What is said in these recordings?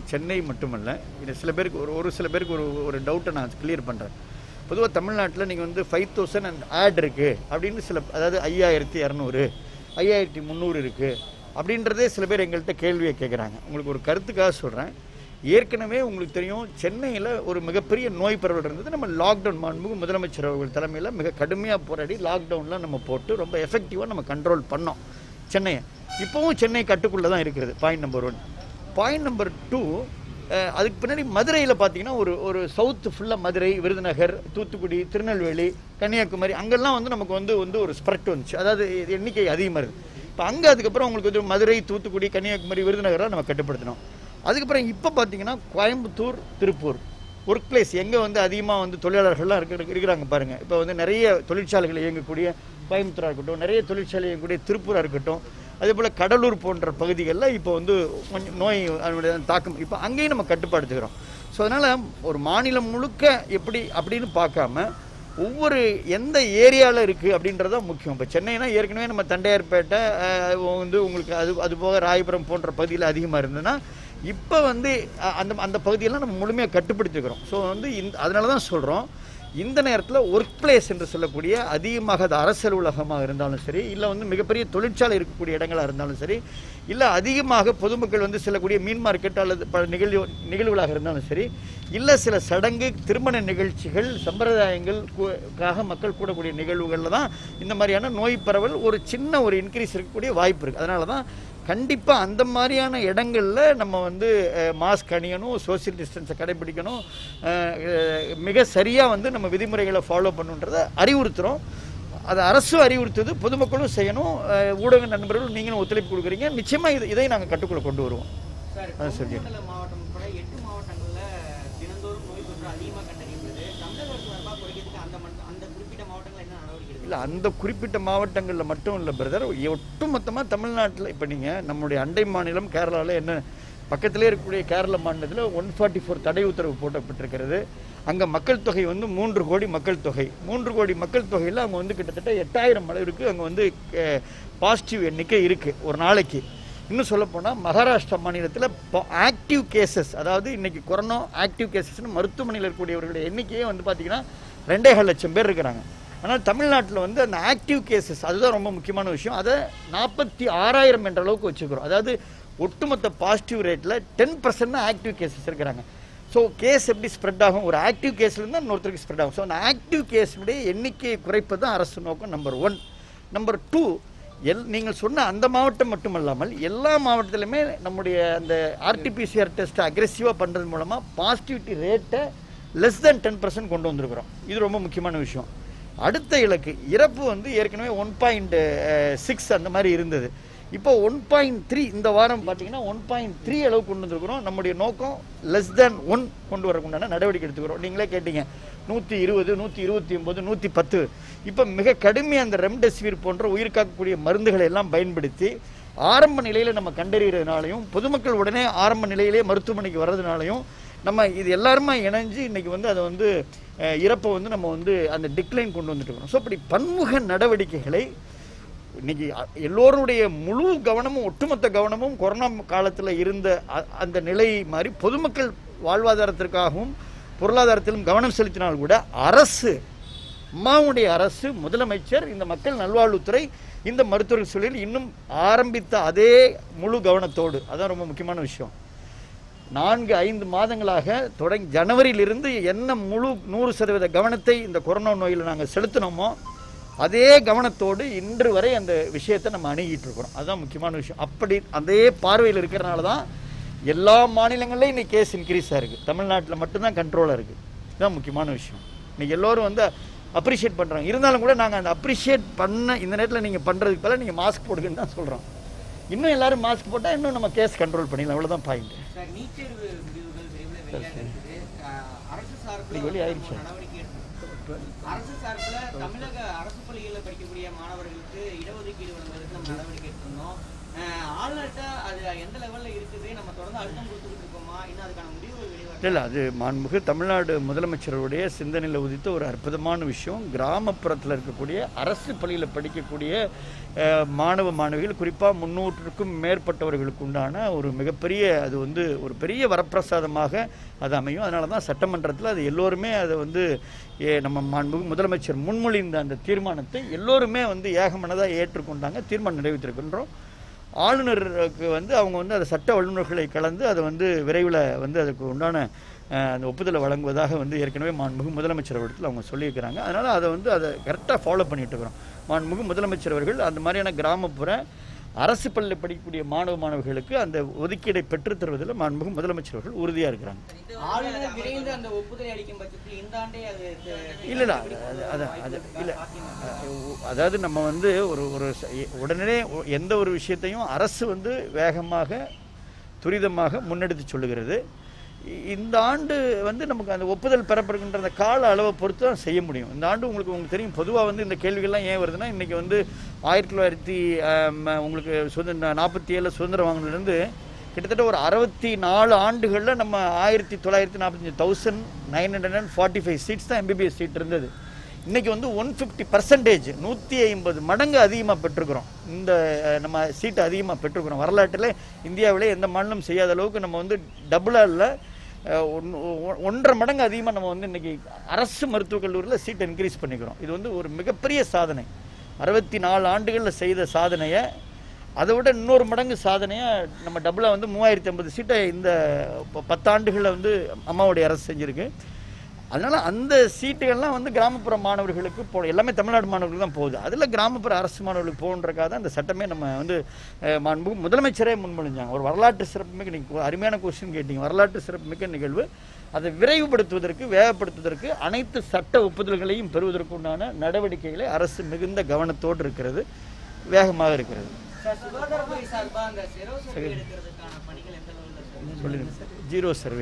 சென்னை மட்டுமல்ல இது சில பேருக்கு ஒரு ஒரு சில பேருக்கு ஒரு ஒரு டவுட்டை நான் கிளியர் பண்ணுறேன் பொதுவாக தமிழ்நாட்டில் நீங்கள் வந்து ஃபைவ் தௌசண்ட் அண்ட் ஆட் இருக்குது அப்படின்னு சில அதாவது ஐயாயிரத்தி இரநூறு ஐயாயிரத்தி முந்நூறு இருக்குது அப்படின்றதே சில பேர் எங்கள்கிட்ட கேள்வியை கேட்குறாங்க உங்களுக்கு ஒரு கருத்துக்காக சொல்கிறேன் ஏற்கனவே உங்களுக்கு தெரியும் சென்னையில் ஒரு மிகப்பெரிய நோய் பரவல் இருந்தது நம்ம லாக்டவுன் மாண்புக்கு முதலமைச்சர் அவர்கள் தலைமையில் மிக கடுமையாக போராடி லாக்டவுன்லாம் நம்ம போட்டு ரொம்ப எஃபெக்டிவாக நம்ம கண்ட்ரோல் பண்ணோம் சென்னையை இப்போவும் சென்னை கட்டுக்குள்ளே தான் இருக்கிறது point number one point number two அதுக்கு பின்னாடி மதுரையில் பார்த்தீங்கன்னா ஒரு ஒரு சவுத் ஃபுல்லாக மதுரை விருதுநகர் தூத்துக்குடி திருநெல்வேலி கன்னியாகுமரி அங்கெல்லாம் வந்து நமக்கு வந்து வந்து ஒரு ஸ்ப்ரெட் வந்துச்சு அதாவது இது எண்ணிக்கை அதிகமாக இருக்குது இப்போ அங்கே அதுக்கப்புறம் உங்களுக்கு வந்து மதுரை தூத்துக்குடி கன்னியாகுமரி விருதுநகர்லாம் நம்ம கட்டுப்படுத்தினோம் அதுக்கப்புறம் இப்போ பார்த்தீங்கன்னா கோயம்புத்தூர் திருப்பூர் ஒர்க் பிளேஸ் எங்கே வந்து அதிகமாக வந்து தொழிலாளர்கள்லாம் இருக்க இருக்கிறாங்க பாருங்கள் இப்போ வந்து நிறைய தொழிற்சாலைகள் இயங்கக்கூடிய கோயம்புத்தூராக இருக்கட்டும் நிறைய தொழிற்சாலை இயங்கக்கூடிய திருப்பூராக இருக்கட்டும் அதே போல் கடலூர் போன்ற பகுதிகளில் இப்போ வந்து கொஞ்சம் நோய் அதனுடைய தாக்கம் இப்போ அங்கேயும் நம்ம கட்டுப்படுத்துகிறோம் ஸோ அதனால் ஒரு மாநிலம் முழுக்க எப்படி அப்படின்னு பார்க்காம ஒவ்வொரு எந்த ஏரியாவில் இருக்குது அப்படின்றது தான் முக்கியம் இப்போ சென்னைனா ஏற்கனவே நம்ம தண்டையார்பேட்டை அஹ், வந்து உங்களுக்கு அது அது போக ராயபுரம் போன்ற பகுதியில் அதிகமாக இருந்ததுன்னா இப்போ வந்து அஹ், அந்த அந்த பகுதியெல்லாம் நம்ம முழுமையாக கட்டுப்படுத்திக்கிறோம் ஸோ வந்து இந்த அதனால தான் சொல்கிறோம் இந்த நேரத்தில் ஒர்க் பிளேஸ் என்று சொல்லக்கூடிய அதிகமாக அது அரசு அலுவலகமாக இருந்தாலும் சரி இல்லை வந்து மிகப்பெரிய தொழிற்சாலை இருக்கக்கூடிய இடங்களாக இருந்தாலும் சரி இல்லை அதிகமாக பொதுமக்கள் வந்து செல்லக்கூடிய மீன் மார்க்கெட் அல்லது பல நிகழ்வு நிகழ்வுகளாக இருந்தாலும் சரி இல்லை சில சடங்கு திருமண நிகழ்ச்சிகள் சம்பிரதாயங்கள் கு- காக மக்கள் கூடக்கூடிய நிகழ்வுகளில் தான் இந்த மாதிரியான நோய் பரவல் ஒரு சின்ன ஒரு இன்க்ரீஸ் இருக்கக்கூடிய வாய்ப்பு இருக்குது அதனால தான் கண்டிப்பாக அந்த மாதிரியான இடங்களில் நம்ம வந்து மாஸ்க் அணியணும் சோஷியல் டிஸ்டன்ஸை கடைபிடிக்கணும் அஹ், அஹ், மிக சரியாக வந்து நம்ம விதிமுறைகளை ஃபாலோ பண்ணுன்றதை அறிவுறுத்துகிறோம் அது அரசும் அறிவுறுத்துது பொதுமக்களும் செய்யணும் அஹ், ஊடக நண்பர்களும் நீங்களும் ஒத்துழைப்பு கொடுக்குறீங்க நிச்சயமாக இது இதை நாங்கள் கட்டுக்குள்ளே கொண்டு வருவோம் சார் அதான் சரி. கொங்குமண்டல மாவட்டம் உட்பட எட்டு மாவட்டங்கள்ல தினந்தோறும் நோய் தொற்று அதிகமாக கண்டறியப்படுது தமிழக அரசு சார்பாக குறைக்கிறதுக்கு அந்த மட்- அந்த குறிப்பிட்ட மாவட்டங்கள் என்ன நடவடிக்கை எடுக்குது இல்லை அந்த குறிப்பிட்ட மாவட்டங்களில் மட்டும் இல்லை பிரதர் ஒட்டுமொத்தமாக தமிழ்நாட்டில் இப்போ நீங்கள் நம்முடைய அண்டை மாநிலம் கேரளாவில் என்ன பக்கத்திலே இருக்கக்கூடிய கேரள மாநிலத்தில் ஒன் ஃபார்ட்டி ஃபோர் தடை உத்தரவு போட்டப்பட்டிருக்கிறது அங்கே மக்கள் தொகை வந்து மூன்று கோடி மக்கள் தொகை மூன்று கோடி மக்கள் தொகையில் அவங்க வந்து கிட்டத்தட்ட எட்டாயிரம் அளவிற்கு அங்கே வந்து பாசிட்டிவ் எண்ணிக்கை இருக்குது ஒரு நாளைக்கு இன்னும் சொல்லப்போனால் மகாராஷ்டிரா மாநிலத்தில் ஆக்டிவ் கேசஸ் அதாவது இன்னைக்கு கொரோனா ஆக்டிவ் கேசஸ்னு மருத்துவமனையில் இருக்கக்கூடியவர்களுடைய எண்ணிக்கையே வந்து பார்த்தீங்கன்னா ரெண்டேகால் லட்சம் பேர் இருக்கிறாங்க ஆனால் தமிழ்நாட்டில் வந்து அந்த ஆக்டிவ் கேசஸ் அதுதான் ரொம்ப முக்கியமான விஷயம் அதை நாற்பத்தி ஆறாயிரம் என்ற அளவுக்கு வச்சுக்கிறோம் அதாவது ஒட்டுமொத்த பாசிட்டிவ் ரேட்டில் டென் பர்சன்ட் தான் ஆக்டிவ் கேசஸ் இருக்கிறாங்க ஸோ கேஸ் எப்படி ஸ்ப்ரெட் ஆகும் ஒரு ஆக்டிவ் கேஸ்லேருந்து இன்னொருத்தருக்கு ஸ்ப்ரெட் ஆகும் ஸோ அந்த ஆக்டிவ் கேஸுடைய எண்ணிக்கையை குறைப்பது தான் அரசு நோக்கம் நம்பர் ஒன் நம்பர் டூ எல் நீங்கள் சொன்ன அந்த மாவட்டம் மட்டுமல்லாமல் எல்லா மாவட்டத்திலுமே நம்முடைய அந்த ஆர்டிபிசிஆர் டெஸ்ட்டை அக்ரெசிவாக பண்ணுறது மூலமாக பாசிட்டிவிட்டி ரேட்டை லெஸ் தென் டென் பர்சன்ட் கொண்டு வந்திருக்கிறோம் இது ரொம்ப முக்கியமான விஷயம் அடுத்த இலக்கு இறப்பு வந்து ஏற்கனவே ஒன் பாயிண்ட் சிக்ஸ் அந்த மாதிரி இருந்தது இப்போ ஒன் பாயிண்ட் த்ரீ இந்த வாரம் பார்த்தீங்கன்னா ஒன் பாயிண்ட் த்ரீ அளவு கொண்டு வந்திருக்கிறோம் நம்முடைய நோக்கம் லெஸ் தேன் ஒன் கொண்டு வரக்குண்டான நடவடிக்கை எடுத்துக்கிறோம் நீங்களே கேட்டீங்க நூற்றி இருபது நூற்றி இருபத்தி ஒம்பது நூற்றி பத்து இப்போ மிக கடுமையாக அந்த ரெம்டெசிவிர் போன்ற உயிர் காக்கக்கூடிய மருந்துகளை எல்லாம் பயன்படுத்தி ஆரம்ப நிலையில் நம்ம கண்டறிகிறதுனாலையும் பொதுமக்கள் உடனே ஆரம்ப நிலையிலே மருத்துவமனைக்கு வர்றதுனாலையும் நம்ம இது எல்லாருமே இணைஞ்சு இன்னைக்கு வந்து அதை வந்து அஹ், இறப்பை வந்து நம்ம வந்து அந்த டிக்ளைன் கொண்டு வந்துட்டு இருக்கோம் ஸோ அப்படி பன்முக நடவடிக்கைகளை இன்னைக்கு அ- எல்லோருடைய முழு கவனமும் ஒட்டுமொத்த கவனமும் கொரோனா காலத்தில் இருந்த அ- அந்த நிலை மாதிரி பொதுமக்கள் வாழ்வாதாரத்திற்காகவும் பொருளாதாரத்திலும் கவனம் செலுத்தினால் கூட அரசு அம்மாவுடைய அரசு முதலமைச்சர் இந்த மக்கள் நல்வாழ்வுத்துறை இந்த மருத்துவர்கள் சொல்லில் இன்னும் ஆரம்பித்த அதே முழு கவனத்தோடு அதான் ரொம்ப முக்கியமான விஷயம் நான்கு ஐந்து மாதங்களாக தொடங்கி ஜனவரியிலிருந்து என்ன முழு நூறு சதவீத கவனத்தை இந்த கொரோனா நோயில் நாங்கள் செலுத்தினோமோ அதே கவனத்தோடு இன்று வரை அந்த விஷயத்தை நம்ம அணுகிட்டு இருக்கிறோம் அதுதான் முக்கியமான விஷயம் அப்படி அதே பார்வையில் இருக்கிறனால தான் எல்லா மாநிலங்கள்லையும் இன்னைக்கு கேஸ் இன்க்ரீஸ் ஆயிருக்கு தமிழ்நாட்டில் மட்டும்தான் கண்ட்ரோலாக இருக்குது இதுதான் முக்கியமான விஷயம் இன்னைக்கு எல்லோரும் வந்து அப்ரிஷியேட் பண்ணுறாங்க இருந்தாலும் கூட நாங்கள் அந்த அப்ரிஷியேட் பண்ண இந்த நேரத்தில் நீங்கள் பண்ணுறதுக்கு பதிலாக நீங்கள் மாஸ்க் போடுங்கன்னு தான் சொல்கிறோம் இன்னும் எல்லாரும் மாஸ்க் போட்டால் இன்னும் நம்ம கேஸ் கண்ட்ரோல் பண்ணிடலாம் அவ்வளோதான் பாயிண்ட் சார் நீட் தேர்வு முடிவுகள் விரைவில் வெளியாக இருக்குது அஹ், அரசு சார்பில் இன்னைக்கு வெளிய ஆயிடுச்சு. நடவடிக்கை எடுத்து அரசு சார்பில் தமிழக அரசு பள்ளிகளில் படிக்கக்கூடிய மாணவர்களுக்கு இடஒதுக்கீடு வழங்குவதற்கு நம்ம நடவடிக்கை எடுத்திருந்தோம் அஹ், ஆளுநர்கிட்ட அது எந்த லெவல்ல இருக்குது நம்ம தொடர்ந்து அழுத்தம் கொடுத்துக்கிட்டு இருக்கோமா இன்னும் அதுக்கான முடிவு வெளிவர இல்லை அது மாண்புமிகு தமிழ்நாடு முதலமைச்சருடைய சிந்தனையில் உதித்த ஒரு அற்புதமான விஷயம் கிராமப்புறத்தில் இருக்கக்கூடிய அரசு பள்ளியில் படிக்கக்கூடிய அஹ், மாணவ மாணவிகள் குறிப்பாக முன்னூற்றுக்கும் மேற்பட்டவர்களுக்கு உண்டான ஒரு மிகப்பெரிய அது வந்து ஒரு பெரிய வரப்பிரசாதமாக அது அமையும் அதனால தான் சட்டமன்றத்தில் அது எல்லோருமே அதை வந்து ஏ, நம்ம மாண்புமிகு முதலமைச்சர் முன்மொழிந்த அந்த தீர்மானத்தை எல்லோருமே வந்து ஏகமனதாக ஏற்றுக்கொண்டாங்க தீர்மானம் நிறைவேற்றிருக்கின்றோம் ஆளுநருக்கு வந்து அவங்க வந்து அதை சட்ட வல்லுநர்களை கலந்து அதை வந்து விரைவில் வந்து அதுக்கு உண்டான அஹ், அந்த ஒப்புதலை வழங்குவதாக வந்து ஏற்கனவே மாண்புமிகு முதலமைச்சர் இடத்துல அவங்க சொல்லியிருக்கிறாங்க அதனால் அதை வந்து அதை கரெக்டாக ஃபாலோ பண்ணிட்டு இருக்கிறோம் மாண்புமிகு முதலமைச்சர் அவர்கள் அந்த மாதிரியான கிராமப்புற அரசு பள்ளியில் படிக்கக்கூடிய மாணவ மாணவிகளுக்கு அந்த ஒதுக்கீடை பெற்றுத் தருவதில் மாண்புமிகு முதலமைச்சர் அவர்கள் உறுதியாக இருக்கிறாங்க ஆளுநர் விரைந்து அந்த ஒப்புதலை அளிக்கும் பட்சத்தில் இந்த ஆண்டே அது த- இல்லை இல்லை அது அது அது இல்லை அதாவது நம்ம வந்து ஒரு ஒரு ச- உடனே ஒ- எந்த ஒரு விஷயத்தையும் அரசு வந்து வேகமாக துரிதமாக முன்னெடுத்து சொல்லுகிறது இ- இந்த ஆண்டு வந்து நமக்கு அந்த ஒப்புதல் பெறப்படுகின்ற அந்த கால அளவை பொறுத்து தான் செய்ய முடியும் இந்த ஆண்டு உங்களுக்கு உங்களுக்கு தெரியும் பொதுவாக வந்து இந்த கேள்விகள்லாம் ஏன் வருதுன்னா இன்றைக்கி வந்து ஆயிரத்தி தொள்ளாயிரத்தி ஆம், உங்களுக்கு சுதந்திர நாற்பத்தி ஏழு சுதந்திரம் வாங்கினதுலேருந்து கிட்டத்தட்ட ஒரு அறுபத்தி நாலு ஆண்டுகளில் நம்ம ஆயிரத்தி தொள்ளாயிரத்தி நாற்பத்தஞ்சு thousand nine hundred and forty five seats தான் எம்பிபிஎஸ் சீட் இருந்தது இன்னைக்கு வந்து ஒன் ஃபிஃப்டி பர்சன்டேஜ் நூற்றி ஐம்பது மடங்கு அதிகமாக பெற்றுக்கிறோம் இந்த அஹ், நம்ம சீட்டு அதிகமாக பெற்றுக்கிறோம் வரலாற்றில் இந்தியாவிலே எந்த மாநிலம் செய்யாத அளவுக்கு நம்ம வந்து டபுளாக இல்லை அஹ், ஒன்- ஒ- ஒன்றரை மடங்கு அதிகமாக நம்ம வந்து இன்னைக்கு அரசு மருத்துவக் கல்லூரியில் சீட்டை இன்க்ரீஸ் பண்ணிக்கிறோம் இது வந்து ஒரு மிகப்பெரிய சாதனை அறுபத்தி நாலு ஆண்டுகளில் செய்த சாதனையை அதை விட இன்னொரு மடங்கு சாதனையாக நம்ம டபுளாக வந்து மூவாயிரத்தி ஐம்பது சீட்டை இந்த ப- பத்தாண்டுகளில் வந்து அம்மாவுடைய அரசு செஞ்சுருக்கு அதனால அந்த சீட்டுகள்லாம் வந்து கிராமப்புற மாணவர்களுக்கு போ எல்லாமே தமிழ்நாடு மாணவர்களுக்கு தான் போகுது அதில் கிராமப்புற அரசு மாணவர்களுக்கு போகன்றக்காக தான் அந்த சட்டமே நம்ம வந்து அஹ், மாண்பு முதலமைச்சரே முன்மொழிஞ்சாங்க ஒரு வரலாற்று சிறப்புமிக்க நீங்கள் அருமையான கொஸ்டின் கேட்டீங்க வரலாற்று சிறப்புமிக்க நிகழ்வு அதை விரைவுபடுத்துவதற்கு வேகப்படுத்துவதற்கு அனைத்து சட்ட ஒப்புதல்களையும் பெறுவதற்கு உண்டான நடவடிக்கைகளை அரசு மிகுந்த கவனத்தோடு இருக்கிறது வேகமாக இருக்கிறது சார் சுகாதாரத்துறை சார்பா அந்த செரோ சர்வே எடுக்கிறதுக்கான பணிகள் எந்த லெவல்ல இருக்கு சொல்லுங்க ஜீரோ சர்வே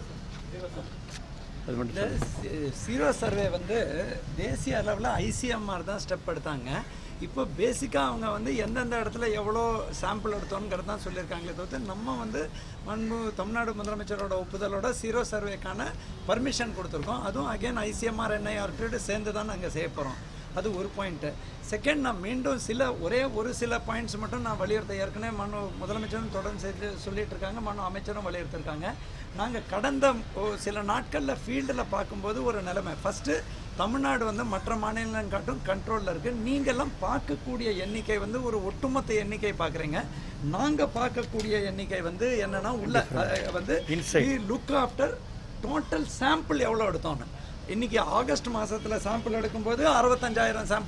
அது மட்டும் இந்த சி- சீரோ சர்வே வந்து தேசிய அளவில் ஐசிஎம்ஆர் தான் ஸ்டெப் எடுத்தாங்க இப்போ பேசிக்காக அவங்க வந்து எந்தெந்த இடத்துல எவ்வளோ சாம்பிள் எடுத்தோங்கிறது தான் சொல்லியிருக்காங்களே தவிர்த்து நம்ம வந்து மண்பு தமிழ்நாடு முதலமைச்சரோட ஒப்புதலோட சீரோ சர்வேக்கான பர்மிஷன் கொடுத்துருக்கோம் அதுவும் அகைன் ஐசிஎம்ஆர் என்ஐஆர்டியோட சேர்ந்து தான் நாங்கள் செய்ய போகிறோம் அது ஒரு பாயிண்ட்டு செகண்ட் நான் மீண்டும் சில ஒரே ஒரு சில பாயிண்ட்ஸ் மட்டும் நான் வலியுறுத்த ஏற்கனவே மனு முதலமைச்சரும் தொடர்ந்து செய்து சொல்லிட்டு இருக்காங்க மனு அமைச்சரும் வலியுறுத்திருக்காங்க நாங்கள் கடந்த ஒ- சில நாட்களில் ஃபீல்டில் பார்க்கும்போது ஒரு நிலைமை ஃபஸ்ட்டு தமிழ்நாடு வந்து மற்ற மாநிலங்கள் காட்டும் கண்ட்ரோலில் இருக்குது நீங்கள்லாம் பார்க்கக்கூடிய எண்ணிக்கை வந்து ஒரு ஒட்டுமொத்த எண்ணிக்கை பார்க்குறீங்க நாங்கள் பார்க்கக்கூடிய எண்ணிக்கை வந்து என்னன்னா உள்ள அஹ், வந்து Inside. Look after total sample எவ்வளோ எடுத்தோன்னு இன்னைக்கு ஆகஸ்ட் மாசத்துல சாம்பிள் எடுக்கும்போது அறுபத்தஞ்சாயிரம் சாம்பிள்